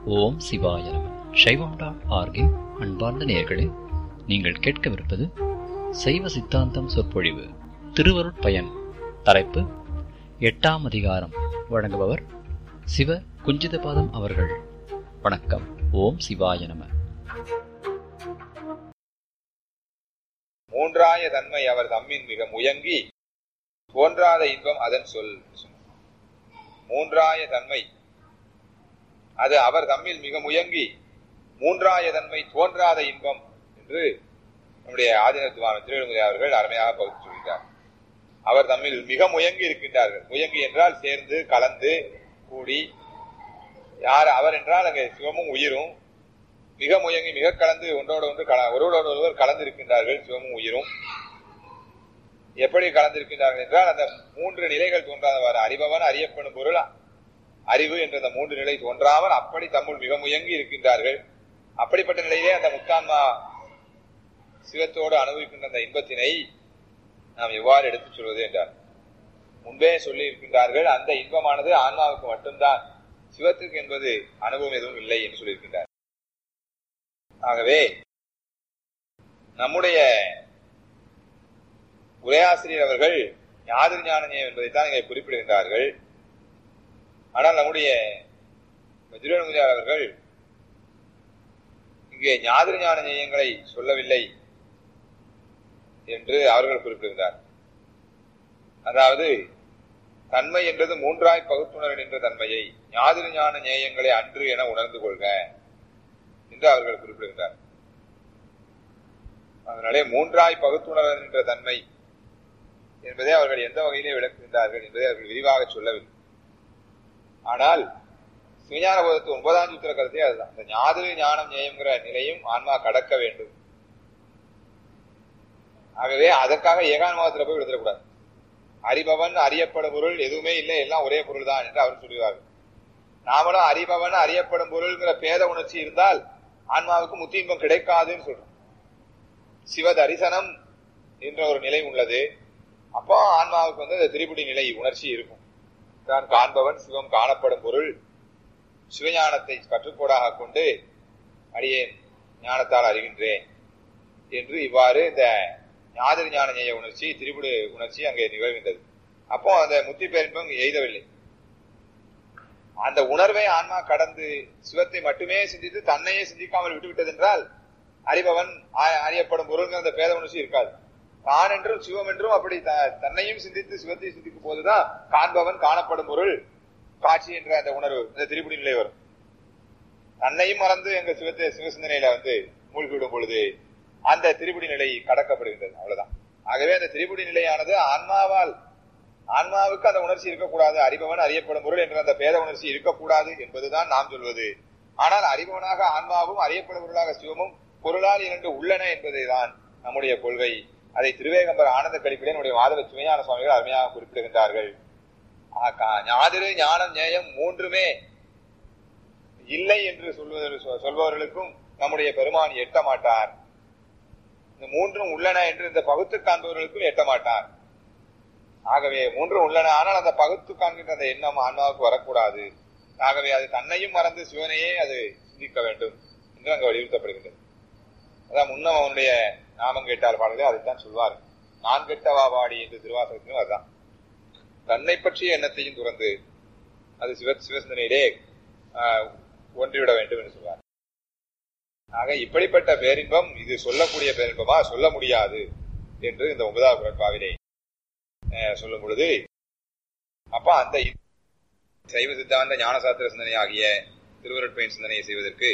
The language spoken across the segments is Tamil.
ஓம் சிவாய நம சைவம் டாட் ஆர்கின் அன்பார்ந்த நேயர்களே நீங்கள் கேட்கவிருப்பது சைவ சித்தாந்தம் சொற்பொழிவு திருவருட்பயன் தலைப்பு எட்டாம் அதிகாரம் வழங்குபவர் சிவ குஞ்சிதபாதம் அவர்கள் வணக்கம் ஓம் சிவாய நம மூன்றாய தன்மை அவர் தம்மின் மிக முயங்கி தோன்றாத இன்பம் அதன் சொல் மூன்றாய தன்மை அது அவர் தம்மில் மிக முயங்கி மூன்றாய தன்மை தோன்றாத இன்பம் என்று நம்முடைய ஆதினத்துவான திருவிழமுறை அவர்கள் அருமையாக பகுத்து சொல்கிறார் அவர் தம்மில் மிக முயங்கி இருக்கின்றார்கள் முயங்கி என்றால் சேர்ந்து கலந்து கூடி யார் அவர் என்றால் அங்கே சிவமும் உயிரும் மிக முயங்கி மிக கலந்து ஒன்றோடு ஒன்று ஒருவரோடு ஒருவர் கலந்து இருக்கின்றார்கள் சிவமும் உயிரும் எப்படி கலந்திருக்கின்றார்கள் என்றால் அந்த மூன்று நிலைகள் தோன்றாதவாறு அறிபவன் அறியப்படும் பொருள் அறிவு என்ற அந்த மூன்று நிலை தோன்றாமல் அப்படி தம்முள் மிக முயங்கி இருக்கின்றார்கள் அப்படிப்பட்ட நிலையிலே அந்த முத்தான்மா சிவத்தோடு அனுபவிக்கின்ற அந்த இன்பத்தினை நாம் எவ்வாறு எடுத்துச் சொல்வது என்றார் முன்பே சொல்லி இருக்கின்றார்கள் அந்த இன்பமானது ஆன்மாவுக்கு மட்டும்தான் சிவத்துக்கு என்பது அனுபவம் எதுவும் இல்லை என்று சொல்லியிருக்கின்றார் ஆகவே நம்முடைய உரையாசிரியர் அவர்கள் ஞாதிர் ஞானஞம் என்பதைத்தான் இங்கே குறிப்பிடுகின்றார்கள் ஆனால் நம்முடைய வஜ்ரமுதியார் அவர்கள் இங்கே ஞாதிர் ஞான ஞேயங்களை சொல்லவில்லை என்று அவர்கள் குறிப்பிடுகிறார் அதாவது தன்மை என்பது மூன்றாய் பகுத்துணர் என்ற தன்மையை ஞாதிர் ஞான ஞேயங்களை அன்று என உணர்ந்து கொள்க என்று அவர்கள் குறிப்பிடுகிறார் அதனாலே மூன்றாய் பகுத்துணர் என்ற தன்மை என்பதை அவர்கள் எந்த வகையிலே விளக்குகின்றார்கள் என்பதை அவர்கள் விரிவாக சொல்லவில்லை ஆனால் சிவஞான போதத்து ஒன்பதாம் சூத்திர கருத்தே அதுதான் அந்த ஞாதிரு ஞானம் ஞேயங்கிற நிலையும் ஆன்மா கடக்க வேண்டும் ஆகவே அதற்காக ஏகான்மாவத்தில் போய் விழுந்துடக்கூடாது அறிபவன் அறியப்படும் பொருள் எதுவுமே இல்லை எல்லாம் ஒரே பொருள் தான் என்று அவர் சொல்லுவார்கள் நாமளும் அறிபவன் அறியப்படும் பொருள்ங்கிற பேத உணர்ச்சி இருந்தால் ஆன்மாவுக்கு முத்தி இன்பம் கிடைக்காதுன்னு சொல்றோம் சிவ தரிசனம் என்ற ஒரு நிலை உள்ளது அப்போ ஆன்மாவுக்கு வந்து அந்த திரிபுடி நிலை உணர்ச்சி இருக்கும் தான் காண்பவன் சிவம் காணப்படும் பொருள் சிவஞானத்தை கற்றுக்கோடாக கொண்டு அடியேன் ஞானத்தால் அறிகின்றேன் என்று இவ்வாறு இந்த ஞாதிரி ஞான ஞேய உணர்ச்சி திரிபுடு உணர்ச்சி அங்கே நிகழ்கின்றது அப்போ அந்த முத்தி பேரின்பம் எய்தவில்லை அந்த உணர்வை ஆன்மா கடந்து சிவத்தை மட்டுமே சிந்தித்து தன்னையே சிந்திக்காமல் விட்டுவிட்டது என்றால் அறிபவன் அறியப்படும் பொருள்ங்கிற அந்த பேத உணர்ச்சி இருக்காது தான் என்றும் சிவம் என்றும் அப்படி தன்னையும் சிந்தித்து சிவத்தை சிந்திக்கும் போதுதான் காண்பவன் காணப்படும் பொருள் காட்சி என்ற அந்த உணர்வு இந்த திரிபுடி நிலை வரும் தன்னையும் மறந்து எங்க சிவத்தை சிவசிந்தனையில வந்து மூழ்கிவிடும் பொழுது அந்த திரிபுடி நிலை கடக்கப்படுகின்றது அவ்வளவுதான் ஆகவே அந்த திரிபுடி நிலையானது ஆன்மாவால் ஆன்மாவுக்கு அந்த உணர்ச்சி இருக்கக்கூடாது அறிபவன் அறியப்படும் பொருள் என்ற அந்த பேத உணர்ச்சி இருக்கக்கூடாது என்பதுதான் நாம் சொல்வது ஆனால் அறிபவனாக ஆன்மாவும் அறியப்படும் பொருளாக சிவமும் பொருளால் இரண்டு உள்ளன என்பதுதான் நம்முடைய கொள்கை அதை திருவேகம்பர் ஆனந்த கழிப்பிலே நம்முடைய மாதவ சிவஞான சுவாமிகள் அருமையாக குறிப்பிடுகின்றார்கள் ஞாதிரு ஞானம் நேயம் மூன்றுமே இல்லை என்று சொல்வதற்கு சொல்பவர்களுக்கும் நம்முடைய பெருமான் எட்ட மாட்டார் இந்த மூன்றும் உள்ளன என்று இந்த பகுத்து காண்பவர்களுக்கும் எட்ட மாட்டார் ஆகவே மூன்றும் உள்ளன ஆனால் அந்த பகுத்து காண்கின்ற அந்த எண்ணம் ஆன்மாவுக்கு வரக்கூடாது ஆகவே அது தன்னையும் மறந்து சிவனையே அது சிந்திக்க வேண்டும் என்று அங்கு வலியுறுத்தப்படுகின்றது அதான் முன்னம் அவனுடைய நாமம் கேட்டால் பாடலே அதைத்தான் சொல்வார் நான் கெட்டவா பாடி என்று திருவாசகத்திலும் அதுதான் தன்னை பற்றிய எண்ணத்தையும் துறந்து அது சிவ சிவசிந்தனையிலே ஒன்றிவிட வேண்டும் என்று சொல்வார் ஆக இப்படிப்பட்ட பேரின்பம் இது சொல்லக்கூடிய பேரின்பமா சொல்ல முடியாது என்று இந்த ஒன்பதாவது குரட்பாவிலே சொல்லும் பொழுது அப்ப அந்த சைவ சித்தாந்த ஞானசாஸ்திர சிந்தனை ஆகிய திருவருட்பயன் சிந்தனையை செய்வதற்கு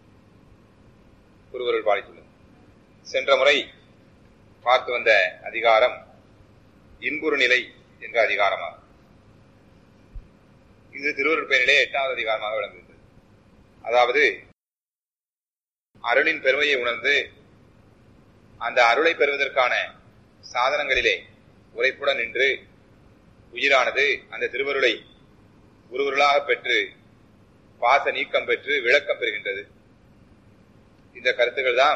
குருவருள் பாலித்துள்ளது சென்ற முறை பார்த்து வந்த அதிகாரம் இன்புறு நிலை என்ற அதிகாரமாகும் இது திருவருட்பயனிலே எட்டாவது அதிகாரமாக விளங்குகிறது அதாவது அருளின் பெருமையை உணர்ந்து அந்த அருளை பெறுவதற்கான சாதனங்களிலே உரைப்புடன் நின்று உயிரானது அந்த திருவருளை உருவருளாக பெற்று பாச நீக்கம் பெற்று விளக்கம் பெறுகின்றது இந்த கருத்துக்கள் தான்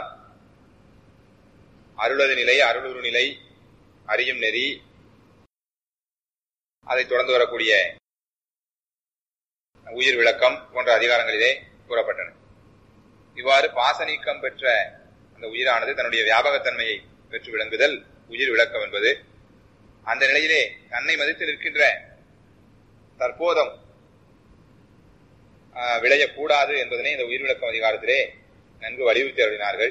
அருளது நிலை அருளுரு நிலை அறியும் நெறி அதை தொடர்ந்து வரக்கூடிய உயிர் விளக்கம் போன்ற அதிகாரங்களிலே கூறப்பட்டன இவ்வாறு பாச நீக்கம் பெற்ற அந்த உயிரானது தன்னுடைய வியாபகத்தன்மையை பெற்று விளங்குதல் உயிர் விளக்கம் என்பது அந்த நிலையிலே தன்னை மதித்து நிற்கின்ற தற்போதம் ஆஹ், விளையக்கூடாது என்பதனை இந்த உயிர் விளக்கம் அதிகாரத்திலே நன்கு வலியுறுத்தி அருளினார்கள்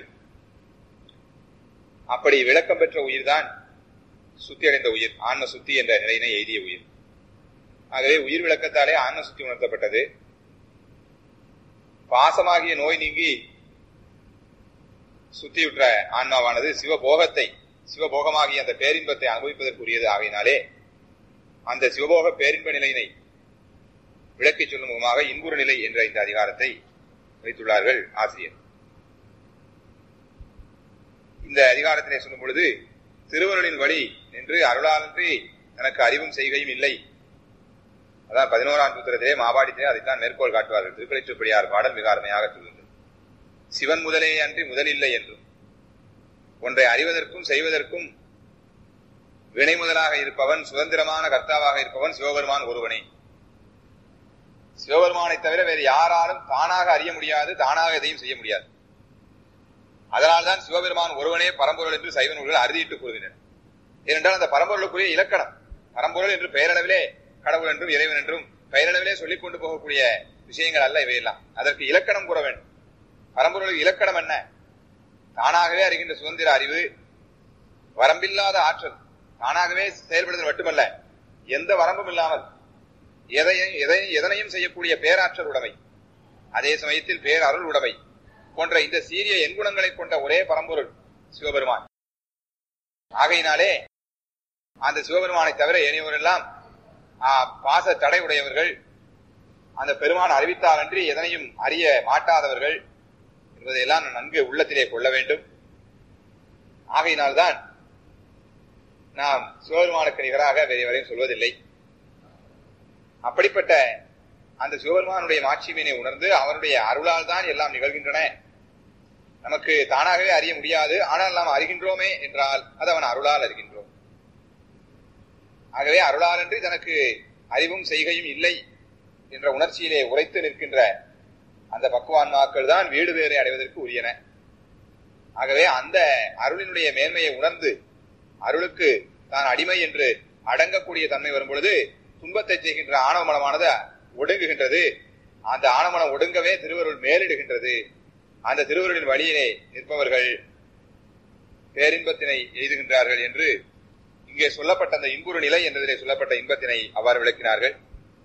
அப்படி விளக்கம் பெற்ற உயிர்தான் சுத்தி அடைந்த உயிர் ஆன்ம சுத்தி என்ற நிலையினை எய்திய உயிர் ஆகவே உயிர் விளக்கத்தாலே ஆன்ம சுத்தி உணர்த்தப்பட்டது பாசமாகிய நோய் நீங்கி சுத்தியுற்ற ஆன்மாவானது சிவபோகத்தை சிவபோகமாகிய அந்த பேரின்பத்தை அனுபவிப்பதற்குரியது ஆகையினாலே அந்த சிவபோக பேரின்ப நிலையினை விளக்கிச் சொல்லும் முகமாக இன்புற நிலை என்ற இந்த அதிகாரத்தை வைத்துள்ளார்கள் ஆசிரியர் இந்த அதிகாரத்திலே சொல்லும் பொழுது திருவருளின் வழி நின்று அருளாளன்றி தனக்கு அறிவும் செய்கையும் இல்லை அதான் பதினோராம் சூத்திரத்திலே மாபாடித்திலே அதைத்தான் மேற்கோள் காட்டுவார்கள் திருக்கலைச்சுப்படியார் பாடல் மிக அருமையாக சொல்லுங்கள் சிவன் முதலே அன்றி முதலில்லை என்றும் ஒன்றை அறிவதற்கும் செய்வதற்கும் வினை முதலாக இருப்பவன் சுதந்திரமான கர்த்தாவாக இருப்பவன் சிவபெருமான் ஒருவனே சிவபெருமானை தவிர வேறு யாராலும் தானாக அறிய முடியாது தானாக எதையும் செய்ய முடியாது அதனால்தான் சிவபெருமான் ஒருவனே பரம்பொருள் என்று சைவ நூல்கள் அறுதியிட்டு கூறுகின்றன ஏனென்றால் அந்த பரம்பொருளுக்குரிய இலக்கணம் பரம்பொருள் என்று பெயரளவிலே கடவுள் என்றும் இறைவன் என்றும் பெயரளவிலே சொல்லிக் கொண்டு போகக்கூடிய விஷயங்கள் அல்ல இவையெல்லாம் அதற்கு இலக்கணம் கூற வேண்டும் பரம்பொருளுக்கு இலக்கணம் என்ன தானாகவே அறிகின்ற சுதந்திர அறிவு வரம்பில்லாத ஆற்றல் தானாகவே செயல்படுதல் மட்டுமல்ல எந்த வரம்பும் இல்லாமல் எதையும் எதை எதனையும் செய்யக்கூடிய பேராற்றல் உடைமை அதே சமயத்தில் பேரருள் உடைமை போன்ற இந்த சீரிய எண்குணங்களை கொண்ட ஒரே பரம்பொருள் சிவபெருமான் ஆகையினாலே அந்த சிவபெருமானை தவிர ஏனையோரெல்லாம் ஆ, பாச தடை உடையவர்கள் அந்த பெருமான் அறிவித்தாலன்றி எதனையும் அறிய மாட்டாதவர்கள் என்பதையெல்லாம் நாம் நன்கு உள்ளத்திலே கொள்ள வேண்டும் ஆகையினால்தான் நாம் சிவபெருமானுக்கு நிகராக வேறு எவரையும் சொல்வதில்லை அப்படிப்பட்ட அந்த சிவபெருமானுடைய மாட்சிமையினை உணர்ந்து அவருடைய அருளால் தான் எல்லாம் நிகழ்கின்றன நமக்கு தானாகவே அறிய முடியாது ஆனால் நாம் அறிகின்றோமே என்றால் அது அவன் அருளால் அறிகின்றோம் ஆகவே அருளாலன்றி தனக்கு அறிவும் செய்கையும் இல்லை என்ற உணர்ச்சியிலே உரைத்து நிற்கின்ற அந்த பக்குவான்மாக்கள் தான் வீடு வேறை அடைவதற்கு உரியன ஆகவே அந்த அருளினுடைய மேன்மையை உணர்ந்து அருளுக்கு தான் அடிமை என்று அடங்கக்கூடிய தன்மை வரும் பொழுது துன்பத்தை செய்கின்ற ஆணவ மனமானது ஒடுங்குகின்றது அந்த ஆணவமனம் ஒடுங்கவே திருவருள் மேலிடுகின்றது அந்த திருவருளின் வழியிலே நிற்பவர்கள் பேரின்பத்தினை எய்துகின்றார்கள் என்று இங்கே சொல்லப்பட்ட அந்த இன்புறு நிலை என்பதிலே சொல்லப்பட்ட இன்பத்தினை அவ்வாறு விளக்கினார்கள்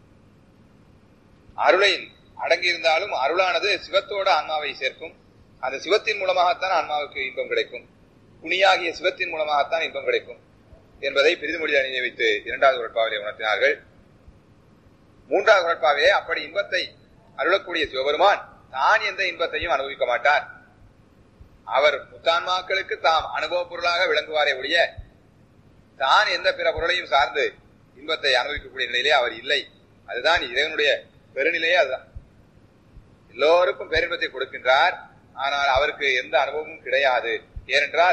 அருளை அடங்கியிருந்தாலும் அருளானது சிவத்தோட ஆன்மாவை சேர்க்கும் அந்த சிவத்தின் மூலமாகத்தான் ஆன்மாவுக்கு இன்பம் கிடைக்கும் துணியாகிய சிவத்தின் மூலமாகத்தான் இன்பம் கிடைக்கும் என்பதை பிரிதுமொழி அணியை வைத்து இரண்டாவது குரட்பாவிலே உணர்த்தினார்கள் மூன்றாவது குரட்பாவிலே அப்படி இன்பத்தை அருளக்கூடிய சிவபெருமான் தான் எந்த இன்பத்தையும் அனுபவிக்க மாட்டார் அவர் முத்தான்மாக்களுக்கு தாம் அனுபவ பொருளாக விளங்குவாரே ஒழிய தான் எந்த பிற பொருளையும் சார்ந்து இன்பத்தை அனுபவிக்கக்கூடிய நிலையிலே அவர் இல்லை அதுதான் இறைவனுடைய பெருநிலையே அதுதான் எல்லோருக்கும் பேரின்பத்தை கொடுக்கின்றார் ஆனால் அவருக்கு எந்த அனுபவமும் கிடையாது ஏனென்றால்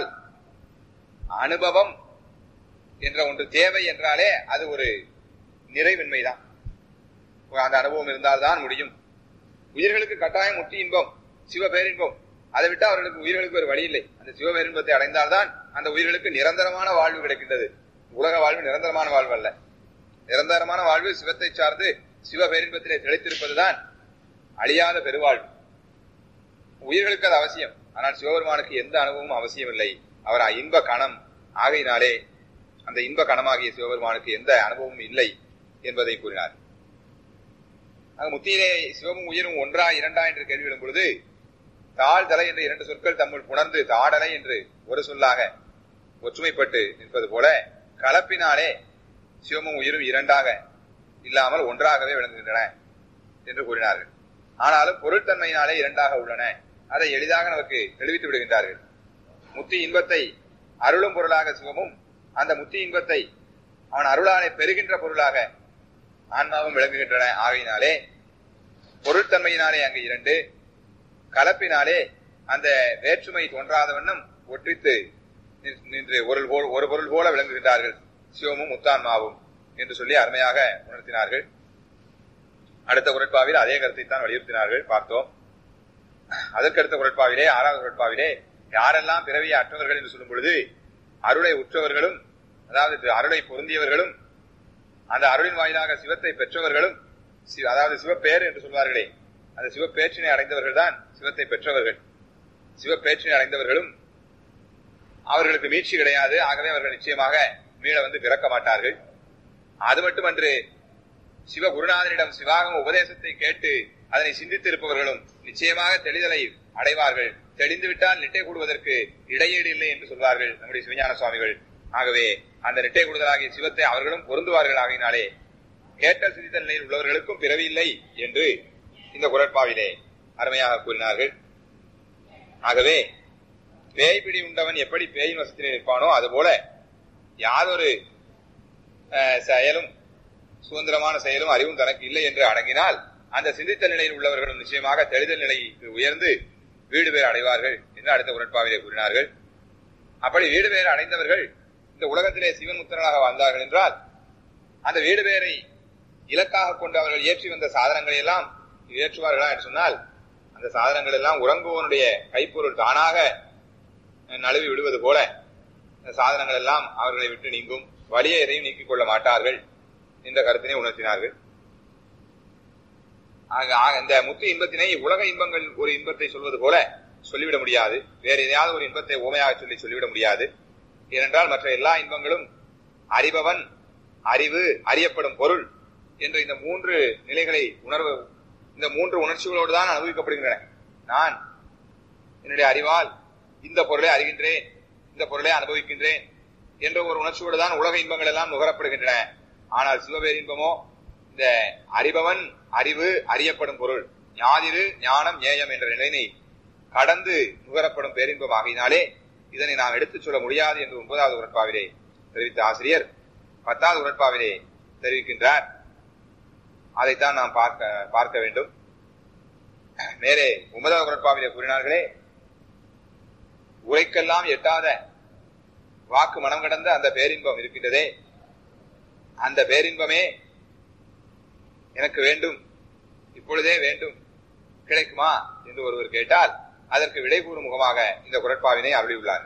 அனுபவம் என்ற ஒன்று தேவை என்றாலே அது ஒரு நிறைவின்மைதான் அந்த அனுபவம் இருந்தால்தான் முடியும் உயிர்களுக்கு கட்டாயம் முட்டி இன்பம் சிவ பேரின்பம் அதை விட்டு அவர்களுக்கு உயிர்களுக்கு ஒரு வழி இல்லை அந்த சிவ பேரின்பத்தை அடைந்தால்தான் அந்த உயிர்களுக்கு நிரந்தரமான வாழ்வு கிடைக்கின்றது உலக வாழ்வு நிரந்தரமான வாழ்வு அல்ல நிரந்தரமான வாழ்வு சிவத்தை சார்ந்து சிவ பேரின்பத்திலே திளைத்திருப்பதுதான் அழியாத பெருவாழ்வு உயிர்களுக்கு அது அவசியம் ஆனால் சிவபெருமானுக்கு எந்த அனுபவமும் அவசியம் இல்லை அவர் இன்ப கணம் ஆகையினாலே அந்த இன்ப கணமாகிய சிவபெருமானுக்கு எந்த அனுபவமும் இல்லை என்பதை கூறினார் ஆக முத்தியிலே சிவமும் உயிரும் ஒன்றா இரண்டா என்று கேள்வி எழும் பொழுது தாழ் தலை என்ற இரண்டு சொற்கள் தம்முள் புணர்ந்து தாடலை என்று ஒரு சொல்லாக ஒற்றுமைப்பட்டு நிற்பது போல கலப்பினாலே சிவமும் உயிரும் இரண்டாக இல்லாமல் ஒன்றாகவே விளங்குகின்றன என்று கூறினார்கள் ஆனாலும் பொருட்தன்மையினாலே இரண்டாக உள்ளன அதை எளிதாக நமக்கு தெளிவித்து விடுகின்றார்கள் முத்தி இன்பத்தை அருளும் பொருளாக சிவமும் அந்த முத்தி இன்பத்தை அவன் அருளாலே பெறுகின்ற பொருளாக ஆன்மாவும் விளங்குகின்றன ஆகையினாலே பொருட்தன்மையினாலே அங்கு இரண்டு கலப்பினாலே அந்த வேற்றுமை தோன்றாத வண்ணம் ஒற்றித்து நின்று ஒரு போல் ஒரு பொருள் போல விளங்குகின்றார்கள் சிவமும் முத்தான்மாவும் என்று சொல்லி அருமையாக உணர்த்தினார்கள் அடுத்த குரட்பாவில் அதே கருத்தை தான் வலியுறுத்தினார்கள் பார்த்தோம் அதற்கடுத்த குரட்பாவிலே ஆறாவது குரட்பாவிலே யாரெல்லாம் பிறவியை அற்றவர்கள் என்று சொல்லும் பொழுது அருளை உற்றவர்களும் அதாவது அருளை பொருந்தியவர்களும் அந்த அருளின் வாயிலாக சிவத்தை பெற்றவர்களும் சி- அதாவது சிவப்பேர் என்று சொல்வார்களே அந்த சிவப்பேற்றினை அடைந்தவர்கள் தான் சிவத்தை பெற்றவர்கள் சிவப்பேற்றினை அடைந்தவர்களும் அவர்களுக்கு மீட்சி கிடையாது ஆகவே அவர்கள் நிச்சயமாக மீள வந்து பிறக்க மாட்டார்கள் அது மட்டுமன்று சிவ குருநாதனிடம் சிவாகம உபதேசத்தை கேட்டு அதனை சிந்தித்து இருப்பவர்களும் நிச்சயமாக தெளிதலை அடைவார்கள் தெளிந்து விட்டால் நிட்டை கூடுவதற்கு இடையீடு இல்லை என்று சொல்வார்கள் நம்முடைய சிவஞான சுவாமிகள் ஆகவே அந்த நிட்டை கூடுதலாகிய சிவத்தை அவர்களும் பொருந்துவார்கள் ஆகினாலே கேட்ட சிந்தித்த நிலையில் உள்ளவர்களுக்கும் பிறவி இல்லை என்று இந்த குரட்பாவிலே அருமையாக கூறினார்கள் ஆகவே பேய் பிடி உண்டவன் எப்படி பேயின் வசத்திலே நிற்பானோ அதுபோல யாதொரு அஹ், செயலும் சுதந்திரமான செயலும் அறிவும் தனக்கு இல்லை என்று அடங்கினால் அந்த சிந்தித்த நிலையில் உள்ளவர்களும் நிச்சயமாக தெளிதல் நிலைக்கு உயர்ந்து வீடு பேர் அடைவார்கள் என்று அடுத்த உடற்பாவிலே கூறினார்கள் அப்படி வீடு பேர் அடைந்தவர்கள் இந்த உலகத்திலே சிவன் முத்திரனாக வாழ்ந்தார்கள் என்றால் அந்த வீடு பேரை இலக்காக கொண்டு அவர்கள் ஏற்றி வந்த சாதனங்களை எல்லாம் ஏற்றுவார்களா என்று சொன்னால் அந்த சாதனங்கள் எல்லாம் உறங்குவோனுடைய கைப்பொருள் தானாக நழுவி விடுவது போல இந்த சாதனங்கள் எல்லாம் அவர்களை விட்டு நீங்கும் வலியை எதையும் நீக்கிக் கொள்ள மாட்டார்கள் என்ற கருத்தினை உணர்த்தினார்கள் ஆக ஆக இந்த முத்து இன்பத்தினை உலக இன்பங்கள் ஒரு இன்பத்தை சொல்வது போல சொல்லிவிட முடியாது வேற எதையாவது ஒரு இன்பத்தை ஓமையாக சொல்லி சொல்லிவிட முடியாது ஏனென்றால் மற்ற எல்லா இன்பங்களும் அறிபவன் அறிவு அறியப்படும் பொருள் என்ற இந்த மூன்று நிலைகளை உணர்வு இந்த மூன்று உணர்ச்சிகளோடு தான் அனுபவிக்கப்படுகின்றன நான் என்னுடைய அறிவால் இந்த பொருளை அறிகின்றேன் இந்த பொருளை அனுபவிக்கின்றேன் என்ற ஒரு உணர்ச்சியோடு தான் உலக இன்பங்கள் எல்லாம் நுகரப்படுகின்றன ஆனால் சிவபேர் இன்பமோ இந்த அறிபவன் அறிவு அறியப்படும் பொருள் ஞாதிரு ஞானம் ஞேயம் என்ற நிலையினை கடந்து நுகரப்படும் பேரின்பம் ஆகினாலே இதனை நாம் எடுத்துச் சொல்ல முடியாது என்று ஒன்பதாவது உடற்பாவிலே தெரிவித்த ஆசிரியர் பத்தாவது உடற்பாவிலே தெரிவிக்கின்றார் அதைத்தான் நாம் பார்க்க பார்க்க வேண்டும் மேலே ஒன்பதாவது உடற்பாவிலே கூறினார்களே உரைக்கெல்லாம் எட்டாத வாக்கு மனம் கடந்த அந்த பேரின்பம் இருக்கின்றதே அந்த பேரின்பமே எனக்கு வேண்டும் இப்பொழுதே வேண்டும் கிடைக்குமா என்று ஒருவர் கேட்டால் அதற்கு விடை கூறும் முகமாக இந்த குரட்பாவினை அருளியுள்ளார்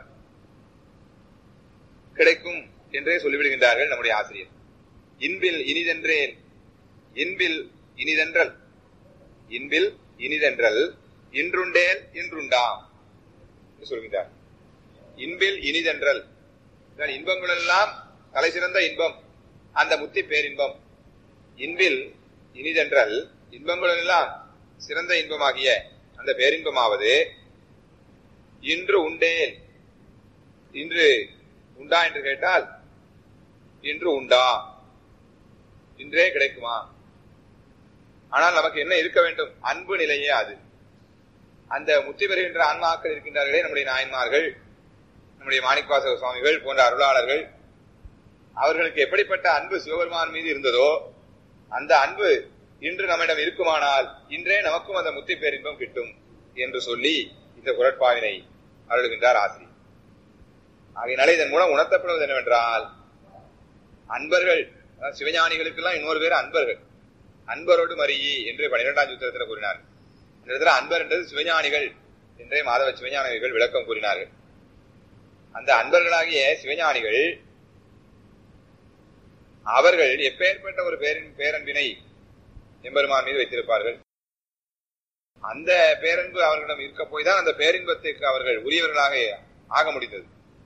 கிடைக்கும் என்றே சொல்லிவிடுகின்றார்கள் நம்முடைய ஆசிரியர் இன்பில் இனிதென்றேல் இன்பில் இனிதென்றல் இன்பில் இனிதென்றல் இன்றுண்டேல் இன்றுண்டாம் என்று சொல்கின்றார் இன்பில் இனிதென்றல் இதான் இன்பங்கள் எல்லாம் தலை சிறந்த இன்பம் அந்த முத்தி பேரின்பம் இன்பில் இனிதென்றல் இன்பங்கள் எல்லாம் சிறந்த இன்பமாகிய அந்த பேரின்பமாவது இன்று உண்டேல் இன்று உண்டா என்று கேட்டால் இன்று உண்டா இன்றே கிடைக்குமா ஆனால் நமக்கு என்ன இருக்க வேண்டும் அன்பு நிலையே அது அந்த முத்தி பெறுகின்ற ஆன்மாக்கள் இருக்கின்றார்களே நம்முடைய நாயன்மார்கள் நம்முடைய மாணிக்கவாசக சுவாமிகள் போன்ற அருளாளர்கள் அவர்களுக்கு எப்படிப்பட்ட அன்பு சிவபெருமான் மீது இருந்ததோ அந்த அன்பு இன்று நம்மிடம் இருக்குமானால் இன்றே நமக்கும் அந்த முத்தி பேரின்பம் கிட்டும் என்று சொல்லி இந்த குரட்பாவினை அருளுகின்றார் ஆசிரியர் ஆகையினாலே இதன் மூலம் உணர்த்தப்படுவது என்னவென்றால் அன்பர்கள் அதாவது சிவஞானிகளுக்கெல்லாம் இன்னொரு பேர் அன்பர்கள் அன்பரோடு மறியி என்று பனிரெண்டாம் சூத்திரத்தில் கூறினார் இந்த இடத்துல அன்பர் என்றது சிவஞானிகள் என்றே மாதவ சிவஞானிகள் விளக்கம் கூறினார்கள் அந்த அன்பர்களாகிய சிவஞானிகள் அவர்கள் எப்பேற்பட்ட ஒரு பேரின் பேரன்பினை எம்பெருமான் மீது வைத்திருப்பார்கள் அந்த பேரன்பு அவர்களிடம் இருக்க போய் தான் அந்த பேரின்பத்திற்கு அவர்கள் உரியவர்களாக ஆக முடிந்தது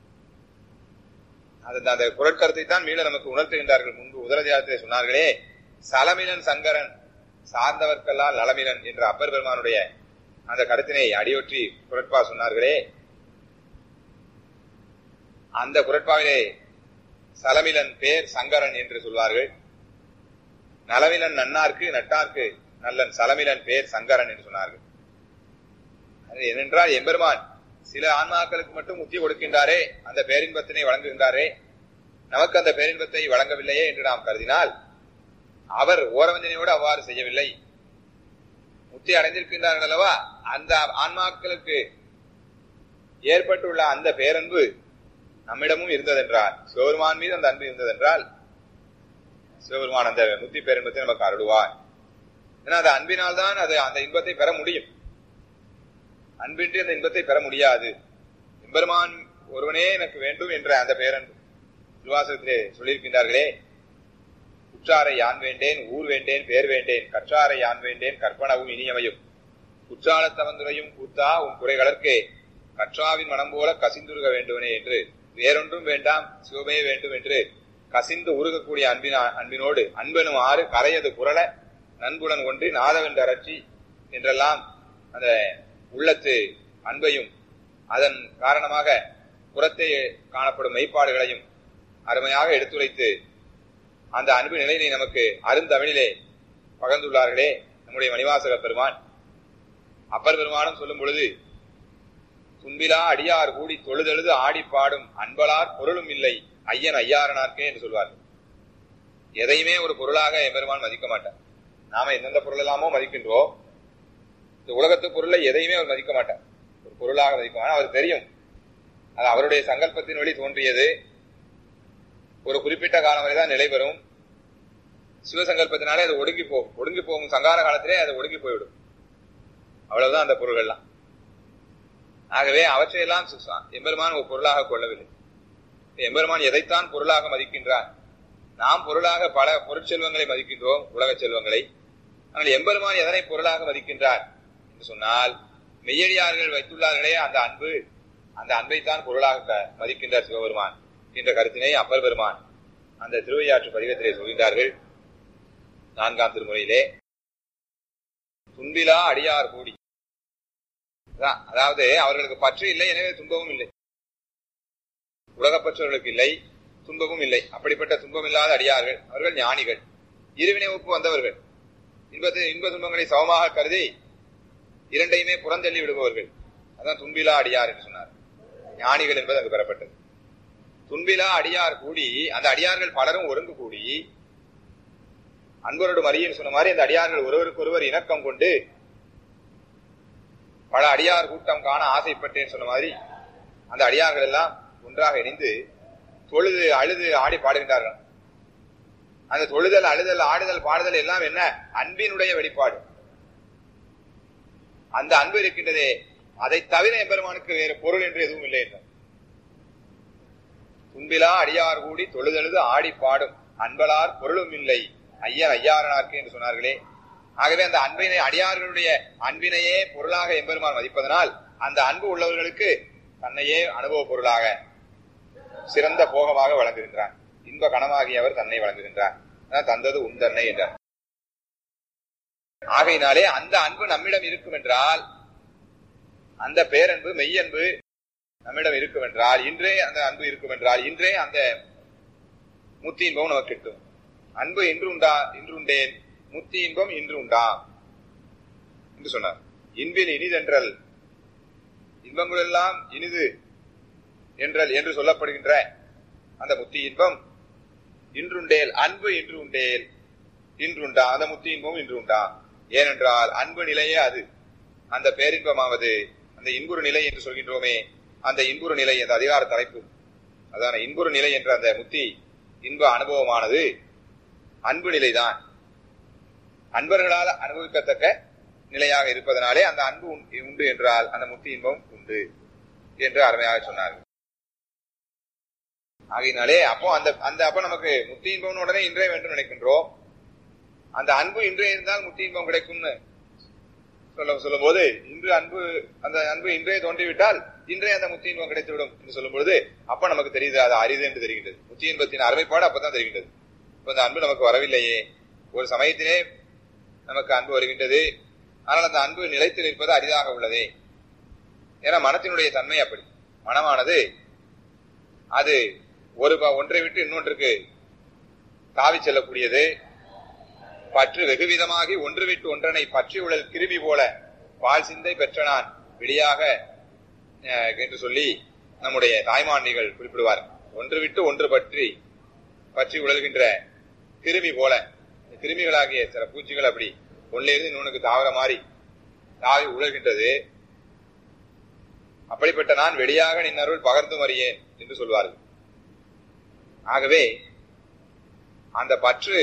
அந்த அந்த குரட்கருத்தை தான் மீள நமக்கு உணர்த்துகின்றார்கள் முன்பு உதரதியாரத்திலே சொன்னார்களே சலமிலன் சங்கரன் சார்ந்தவர்க்கெல்லாம் நலமிலன் என்ற அப்பர் பெருமானுடைய அந்த கருத்தினை அடியொற்றி குரட்பா சொன்னார்களே அந்த குரட்பாவிலே சலமிலன் பேர் சங்கரன் என்று சொல்வார்கள் நலமிலன் நன்னார்க்கு நட்டார்க்கு நல்லன் சலமிலன் பேர் சங்கரன் என்று சொன்னார்கள் அது ஏனென்றால் எம்பெருமான் சில ஆன்மாக்களுக்கு மட்டும் முத்தி கொடுக்கின்றாரே அந்த பேரின்பத்தினை வழங்குகின்றாரே நமக்கு அந்த பேரின்பத்தை வழங்கவில்லையே என்று நாம் கருதினால் அவர் ஓரவஞ்சனையோடு அவ்வாறு செய்யவில்லை முத்தி அடைந்திருக்கின்றார்கள் அல்லவா அந்த ஆன்மாக்களுக்கு ஏற்பட்டுள்ள அந்த பேரன்பு நம்மிடமும் இருந்ததென்றால் சிவபெருமான் மீது அந்த அன்பு இருந்ததென்றால் சிவபெருமான் அந்த முத்தி பேரின்பத்தை நமக்கு அருளுவார் ஏன்னா அந்த அன்பினால் தான் அது அந்த இன்பத்தை பெற முடியும் அன்பின்றி அந்த இன்பத்தை பெற முடியாது எம்பெருமான் ஒருவனே எனக்கு வேண்டும் என்ற அந்த பேரன் திருவாசகத்திலே சொல்லியிருக்கின்றார்களே குற்றாரை யான் வேண்டேன் ஊர் வேண்டேன் பேர் வேண்டேன் கற்றாரை யான் வேண்டேன் கற்பனவும் இனியமையும் குற்றாலத் தவந்துரையும் கூத்தா உன் குறைகளற்கே கற்றாவின் மனம் போல கசிந்துருக வேண்டுவனே என்று வேறொன்றும் வேண்டாம் சிவமே வேண்டும் என்று கசிந்து உருகக்கூடிய அன்பின அன்பினோடு அன்பெனும் ஆறு கரையது குரல நண்புடன் ஒன்றி நாதவென்ற அரட்சி என்றெல்லாம் அந்த உள்ளத்து அன்பையும் அதன் காரணமாக புறத்தே காணப்படும் மெய்ப்பாடுகளையும் அருமையாக எடுத்துரைத்து அந்த அன்பு நிலையினை நமக்கு அருந்தமிழிலே பகர்ந்துள்ளார்களே நம்முடைய மணிவாசக பெருமான் அப்பர் பெருமானும் சொல்லும் பொழுது துன்பிலா அடியார் கூடி தொழுதெழுது ஆடி பாடும் அன்பலார் பொருளும் இல்லை ஐயன் ஐயாரனார்க்கே என்று சொல்வார்கள் எதையுமே ஒரு பொருளாக எம்பெருமான் மதிக்க மாட்டார் நாம எந்தெந்த பொருள் எல்லாமோ மதிக்கின்றோம் இந்த உலகத்து பொருளை எதையுமே அவர் மதிக்க மாட்டார் ஒரு பொருளாக மதிக்க மாட்டார் அவர் தெரியும் அது அவருடைய சங்கல்பத்தின் வழி தோன்றியது ஒரு குறிப்பிட்ட காலம் வரை தான் நிலை பெறும் சிவசங்கல்பத்தினாலே அது ஒடுங்கி போகும் ஒடுங்கி போகும் சங்கார காலத்திலே அது ஒடுங்கி போய்விடும் அவ்வளவுதான் அந்த பொருள்கள்லாம் ஆகவே அவற்றையெல்லாம் எம்பெருமான் ஒரு பொருளாக கொள்ளவில்லை எம்பெருமான் எதைத்தான் பொருளாக மதிக்கின்றார் நாம் பொருளாக பல பொருட்செல்வங்களை மதிக்கின்றோம் உலக செல்வங்களை ஆனால் எம்பெருமான் எதனை பொருளாக மதிக்கின்றார் என்று சொன்னால் மெய்யடியார்கள் வைத்துள்ளார்களே அந்த அன்பு அந்த அன்பைத்தான் பொருளாக மதிக்கின்றார் சிவபெருமான் என்ற கருத்தினை அப்பர் பெருமான் அந்த திருவையாற்று பதிகத்திலே சொல்கின்றார்கள் நான்காம் திருமுறையிலே துன்பிலா அடியார் கூடி அதாவது அவர்களுக்கு பற்று இல்லை எனவே துன்பமும் இல்லை உலகப்பற்றவர்களுக்கு இல்லை துன்பமும் இல்லை அப்படிப்பட்ட துன்பம் இல்லாத அடியார்கள் அவர்கள் ஞானிகள் இருவினை ஒப்பு வந்தவர்கள் இன்பத்தை இன்ப துன்பங்களை சமமாக கருதி இரண்டையுமே புறந்தள்ளி விடுபவர்கள் அதான் துன்பிலா அடியார் என்று சொன்னார் ஞானிகள் என்பது அங்கு பெறப்பட்டது துன்பிலா அடியார் கூடி அந்த அடியார்கள் பலரும் ஒருங்கு கூடி அன்பரோடு மரியன்னு சொன்ன மாதிரி அந்த அடியார்கள் ஒருவருக்கு ஒருவர் இணக்கம் கொண்டு பல அடியார் கூட்டம் காண ஆசைப்பட்டேன்னு சொன்ன மாதிரி அந்த அடியார்கள் எல்லாம் ஒன்றாக இணைந்து தொழுது அழுது ஆடி பாடுகின்றார்கள் அந்த தொழுதல் அழுதல் ஆடுதல் பாடுதல் எல்லாம் என்ன அன்பினுடைய வெளிப்பாடு அந்த அன்பு இருக்கின்றதே அதை தவிர எம்பெருமானுக்கு வேறு பொருள் என்று எதுவும் இல்லை என்றார் துன்பிலா அடியார் கூடி தொழுதழுது ஆடி பாடும் அன்பலார் பொருளும் இல்லை ஐயன் ஐயாரனார்க்கு என்று சொன்னார்களே ஆகவே அந்த அன்பினை அடியார்களுடைய அன்பினையே பொருளாக எம்பெருமான் மதிப்பதனால் அந்த அன்பு உள்ளவர்களுக்கு தன்னையே அனுபவ பொருளாக சிறந்த போகமாக வழங்குகின்றான் இன்ப கணமாகியவர் தன்னை வழங்குகின்றார் தந்தது உன் தன்னை என்றார் ஆகையினாலே அந்த அன்பு நம்மிடம் இருக்கும் என்றால் அந்த பேரன்பு மெய்யன்பு நம்மிடம் இருக்கும் என்றால் இன்றே அந்த அன்பு இருக்கும் என்றால் இன்றே அந்த முத்தி இன்பம் நமக்கு கிட்டும் அன்பு இன்று உண்டா இன்று உண்டேன் முத்தி இன்பம் இன்று உண்டா என்று சொன்னார் இன்பில் இனிதென்றல் இன்பங்கள் எல்லாம் இனிது என்றல் என்று சொல்லப்படுகின்ற அந்த முத்தி இன்பம் இன்றுண்டேல் அன்பு இன்று உண்டேல் இன்றுண்டா அந்த முத்தி இன்பம் இன்று உண்டா ஏனென்றால் அன்பு நிலையே அது அந்த பேரின்பமாவது அந்த இன்புறு நிலை என்று சொல்கின்றோமே அந்த இன்புறு நிலை என்ற அதிகார தலைப்பு அதான இன்புறு நிலை என்ற அந்த முத்தி இன்ப அனுபவமானது அன்பு நிலைதான் அன்பர்களால் அனுபவிக்கத்தக்க நிலையாக இருப்பதனாலே அந்த அன்பு உண்டு என்றால் அந்த முத்தி இன்பம் உண்டு என்று அருமையாக சொன்னார்கள் ஆகையினாலே அப்போ அந்த அந்த அப்ப நமக்கு முத்தி இன்பம் உடனே இன்றே வேண்டும் நினைக்கின்றோம் அந்த அன்பு இன்றே இருந்தால் முத்தி இன்பம் கிடைக்கும்னு சொல்ல சொல்லும் போது இன்று அன்பு அந்த அன்பு இன்றே தோன்றிவிட்டால் இன்றே அந்த முத்தி இன்பம் கிடைத்துவிடும் என்று சொல்லும் பொழுது அப்ப நமக்கு தெரியுது அது அரிது என்று தெரிகின்றது முத்தி இன்பத்தின் அருமைப்பாடு அப்பதான் தெரிகின்றது இப்ப அந்த அன்பு நமக்கு வரவில்லையே ஒரு சமயத்திலே நமக்கு அன்பு வருகின்றது ஆனால் அந்த அன்பு நிலைத்து நிற்பது அரிதாக உள்ளதே ஏன்னா மனத்தினுடைய தன்மை அப்படி மனமானது அது ஒரு ஒன்றை விட்டு இன்னொன்றுக்கு தாவி செல்லக்கூடியது பற்று வெகுவிதமாகி ஒன்று விட்டு ஒன்றனை பற்றி உழல் கிருமி போல பால் சிந்தை பெற்ற நான் வெளியாக என்று சொல்லி நம்முடைய தாய்மாண்டிகள் குறிப்பிடுவார் ஒன்று விட்டு ஒன்று பற்றி பற்றி உழல்கின்ற கிருமி போல கிருமிகளாகிய சில பூச்சிகள் அப்படி ஒன்னிலிருந்து இன்னொன்னுக்கு தாவர மாறி தாவி உழல்கின்றது அப்படிப்பட்ட நான் வெளியாக நின்னருள் பகர்ந்து மறியேன் என்று சொல்வார்கள் ஆகவே அந்த பற்று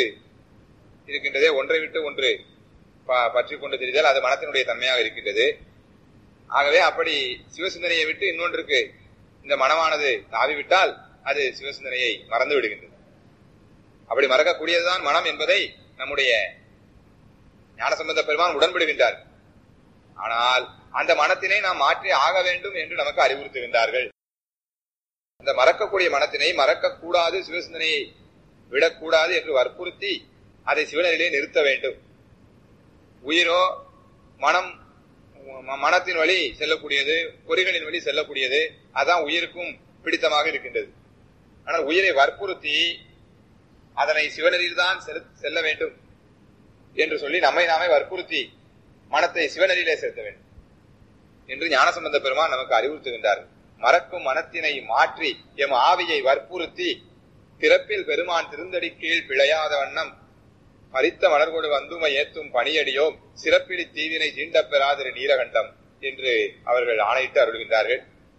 இருக்கின்றதே ஒன்றை விட்டு ஒன்று பற்றி கொண்டு தெரிந்தால் அது மனத்தினுடைய தன்மையாக இருக்கின்றது ஆகவே அப்படி சிவசிந்தனையை விட்டு இன்னொன்றுக்கு இந்த மனமானது தாவி விட்டால் அது சிவசிந்தனையை மறந்து விடுகின்றது அப்படி மறக்கக்கூடியதுதான் மனம் என்பதை நம்முடைய ஞானசம்பந்த பெருமான் உடன்படுகின்றார் ஆனால் அந்த மனத்தினை நாம் மாற்றி ஆக வேண்டும் என்று நமக்கு அறிவுறுத்துகின்றார்கள் அந்த மறக்கக்கூடிய மனத்தினை மறக்கக்கூடாது சிவசிந்தனையை விடக்கூடாது என்று வற்புறுத்தி அதை சிவனரிலே நிறுத்த வேண்டும் உயிரோ மனம் ம- மனத்தின் வழி செல்லக்கூடியது பொறிகளின் வழி செல்லக்கூடியது அதான் உயிருக்கும் பிடித்தமாக இருக்கின்றது ஆனால் உயிரை வற்புறுத்தி அதனை சிவனரில் தான் செல்ல வேண்டும் என்று சொல்லி நம்மை நாமே வற்புறுத்தி மனத்தை சிவனரிலே செலுத்த வேண்டும் என்று ஞானசம்பந்த பெருமான் நமக்கு அறிவுறுத்துகின்றார் மறக்கும் மனத்தினை மாற்றி எம் ஆவியை வற்புறுத்தி பிறப்பில் பெருமான் திருந்தடி கீழ் பிழையாத வண்ணம் பறித்த மலர்கொடு வந்துமை ஏத்தும் பணியடியோம் சிறப்பிலி தீவினை சீண்டப் பெறாதிரு நீலகண்டம் என்று அவர்கள் ஆணையிட்டு அருள்கின்றார்கள்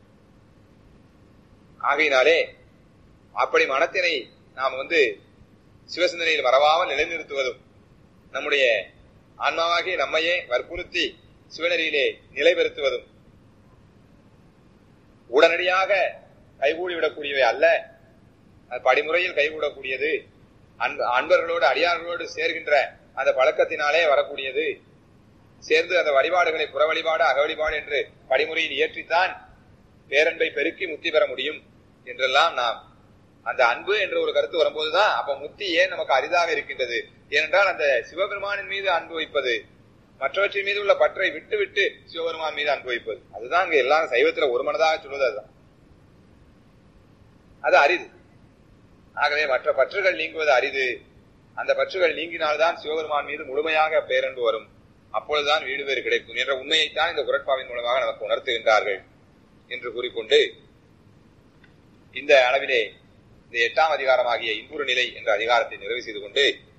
ஆகையினாலே அப்படி மனத்தினை நாம் வந்து சிவசிந்தனையில் மறவாமல் நிலைநிறுத்துவதும் நம்முடைய ஆன்மாவாகிய நம்மையே வற்புறுத்தி சிவனரியிலே நிலைபெறுத்துவதும் உடனடியாக கைகூடி விடக்கூடியவை அல்ல அது படிமுறையில் கைகூடக்கூடியது அன்ப அன்பர்களோடு அடியார்களோடு சேர்கின்ற அந்த பழக்கத்தினாலே வரக்கூடியது சேர்ந்து அந்த வழிபாடுகளை புற வழிபாடு அக வழிபாடு என்று படிமுறையில் இயற்றித்தான் பேரன்பை பெருக்கி முக்தி பெற முடியும் என்றெல்லாம் நாம் அந்த அன்பு என்ற ஒரு கருத்து வரும்போதுதான் அப்ப முக்தி ஏன் நமக்கு அரிதாக இருக்கின்றது ஏனென்றால் அந்த சிவபெருமானின் மீது அன்பு வைப்பது மற்றவற்றின் மீது உள்ள பற்றை விட்டு விட்டு சிவபெருமான் மீது அன்பு வைப்பது அதுதான் இங்க எல்லாம் சைவத்துல ஒரு மனதாக சொல்வது அதுதான் அது அரிது ஆகவே மற்ற பற்றுகள் நீங்குவது அரிது அந்த பற்றுகள் நீங்கினால்தான் சிவபெருமான் மீது முழுமையாக பேரன்பு வரும் அப்பொழுதுதான் வீடு பேறு கிடைக்கும் என்ற உண்மையைத்தான் இந்த குரட்பாவின் மூலமாக நமக்கு உணர்த்துகின்றார்கள் என்று கூறிக்கொண்டு இந்த அளவிலே இந்த எட்டாம் அதிகாரமாகிய இன்புறு நிலை என்ற அதிகாரத்தை நிறைவு செய்து கொண்டு